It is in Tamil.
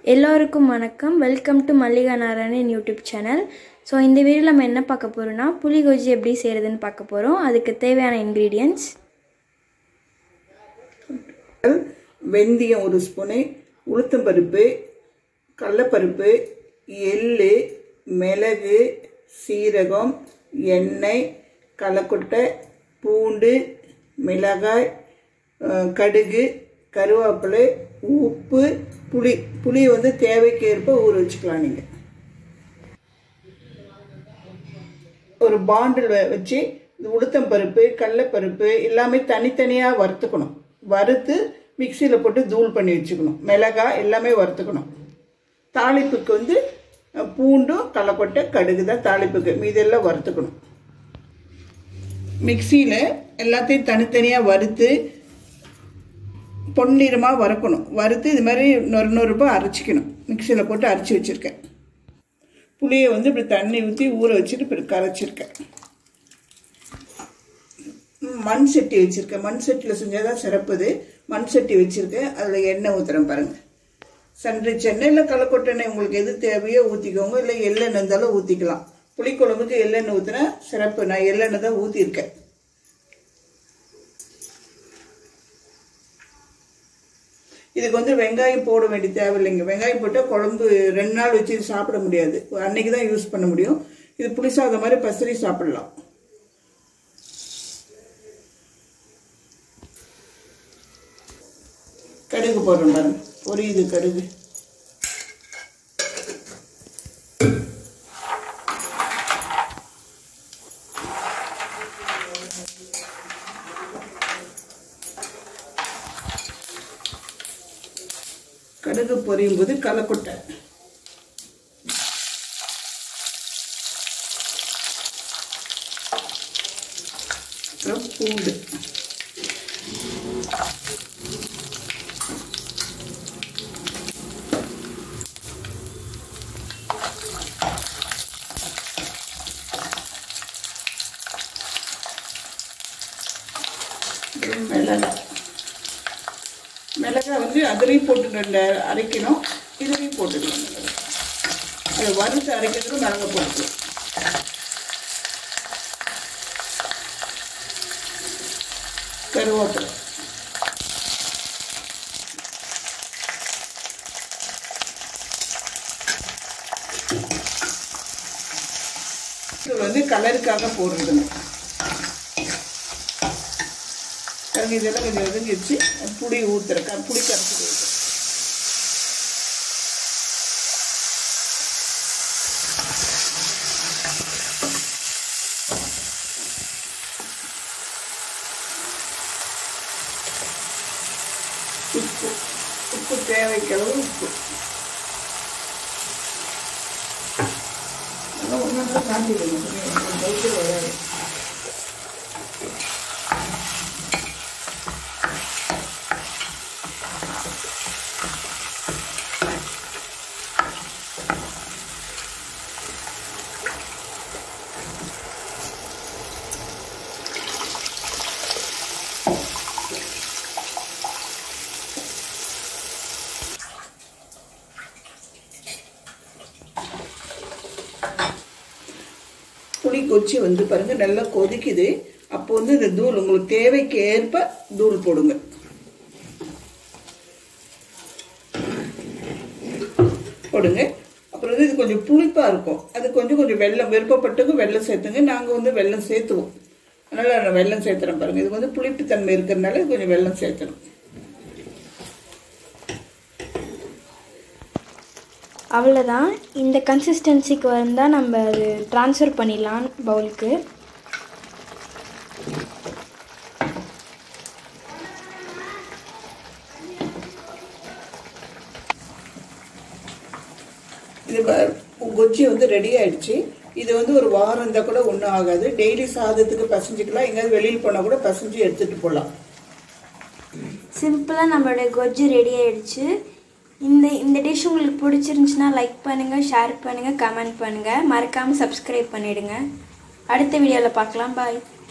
எல்லோருக்கும் வணக்கம் welcome to Mallika Narayanan YouTube channel so இந்த வீடியோவில் நம்ம என்ன பார்க்க போகிறோம்னா புளி கொஜ்ஜி எப்படி செய்கிறதுன்னு பார்க்க போகிறோம் அதுக்கு தேவையான இன்க்ரீடியன்ட்ஸ் வெந்தயம் ஒரு ஸ்பூனு உளுத்தம்பருப்பு கடலப்பருப்பு எள்ளு மிளகு சீரகம் எண்ணெய் கலக்கொட்டை பூண்டு மிளகாய் அஹ், கடுகு கருவேப்பிலை உப்பு புளி புளி வந்து தேவைக்கு ஏற்ப ஊற வச்சுக்கலாம் நீங்கள் ஒரு பாண்டில் வச்சு இந்த உளுத்தம்பருப்பு கடலப்பருப்பு எல்லாமே தனித்தனியாக வறுத்துக்கணும் வறுத்து மிக்சியில் போட்டு தூள் பண்ணி வச்சுக்கணும் மிளகாய் எல்லாமே வறுத்துக்கணும் தாளிப்புக்கு வந்து அஹ், பூண்டும் கடலக்கொட்டை கடுகு தான் தாளிப்புக்கு மீதெல்லாம் வறுத்துக்கணும் மிக்சியில் எல்லாத்தையும் தனித்தனியாக வறுத்து பொன்னிறமாக வறுக்கணும் வறுத்து இது மாதிரி நொறு நொறுப்பாக அரைச்சிக்கணும் மிக்சியில் போட்டு அரைச்சி வச்சுருக்கேன் புளியை வந்து இப்படி தண்ணி ஊற்றி ஊற வச்சுட்டு இப்படி கரைச்சிருக்கேன் ம், மண் சட்டி வச்சுருக்கேன் மண் சட்டியில் செஞ்சால் தான் சிறப்புது மண் சட்டி வச்சுருக்கேன் அதில் எண்ணெய் ஊற்றுறேன் பாருங்கள் சன்ரைஸ் எண்ணெய் இல்லை கடலக்கொட்டெண்ணெய் உங்களுக்கு எது தேவையோ ஊற்றிக்கோங்க இல்லை எள்ளெண்ணெய் இருந்தாலும் ஊற்றிக்கலாம் புளிக்குழம்புக்கு எள்ளெண்ணெய் ஊற்றினா சிறப்பு நான் எள்ளெண்ணெய் தான் ஊற்றிருக்கேன் இதுக்கு வந்து வெங்காயம் போட வேண்டிய தேவையில்லைங்க வெங்காயம் போட்டால் குழம்பு ரெண்டு நாள் வச்சு இது சாப்பிட முடியாது அன்னைக்கு தான் யூஸ் பண்ண முடியும் இது புளிசாத மாதிரி பசரி சாப்பிடலாம் கடுகு போடுறோம் பாருங்க பொரியுது கடுகு கடுகு பொரியும் போது கலக்கொட்டை அப்புறம் பூண்டு அப்புறம் மிளகாய் மிளகாய் வந்து அதிலையும் போட்டு ரெண்டு அரைக்கணும் இதுலையும் போட்டுக்கலாம் மிளகாய் அதை வறுத்து அரைக்கிறதுக்கு மிளகாய் போட்டுக்கலாம் கருவேப்பிலை இது வந்து கலருக்காக போடுறதுங்க பாருங்க இதெல்லாம் கொஞ்சம் ஒதுங்கிடுச்சு புளி ஊற்றுறேன் புளி கரைச்சி ஊற்றுறேன் உப்பு உப்பு தேவைக்களவு உப்பு அதெல்லாம் ஒன்றா காட்டிடுங்க புளி கொச்சி வந்து பாருங்க நல்லா கொதிக்குது அப்போ வந்து இந்த தூள் உங்களுக்கு தேவைக்கு ஏற்ப தூள் போடுங்க போடுங்க அப்புறம் வந்து இது கொஞ்சம் புளிப்பாக இருக்கும் அது கொஞ்சம் கொஞ்சம் வெள்ளம் விருப்பப்பட்டதுக்கு வெள்ளம் சேர்த்துங்க நாங்கள் வந்து வெள்ளம் சேர்த்துவோம் அதனால் நான் வெள்ளம் சேர்த்துறேன் பாருங்க இது வந்து புளிப்புத்தன்மை இருக்கிறதுனால இது கொஞ்சம் வெள்ளம் சேர்த்துறோம் அவ்வளோதான் இந்த கன்சிஸ்டன்சிக்கு வந்தால் நம்ம அது ட்ரான்ஸ்ஃபர் பண்ணிடலாம் பவுலுக்கு இது வ- கொச்சி வந்து ரெடி ஆயிடுச்சு இது வந்து ஒரு வாரம் இருந்தால் கூட ஒன்றும் ஆகாது டெய்லி சாதத்துக்கு பசஞ்சிக்கலாம் எங்கேயாவது வெளியில் போனால் கூட பசஞ்சு எடுத்துகிட்டு போகலாம் சிம்பிளாக நம்மளுடைய கொஜ்ஜு ரெடி ஆயிடுச்சு இந்த இந்த டிஷ் உங்களுக்கு பிடிச்சிருந்துச்சுன்னா லைக் பண்ணுங்கள் ஷேர் பண்ணுங்கள் கமெண்ட் பண்ணுங்கள் மறக்காமல் சப்ஸ்கிரைப் பண்ணிவிடுங்க அடுத்த வீடியோவில் பார்க்கலாம் பாய்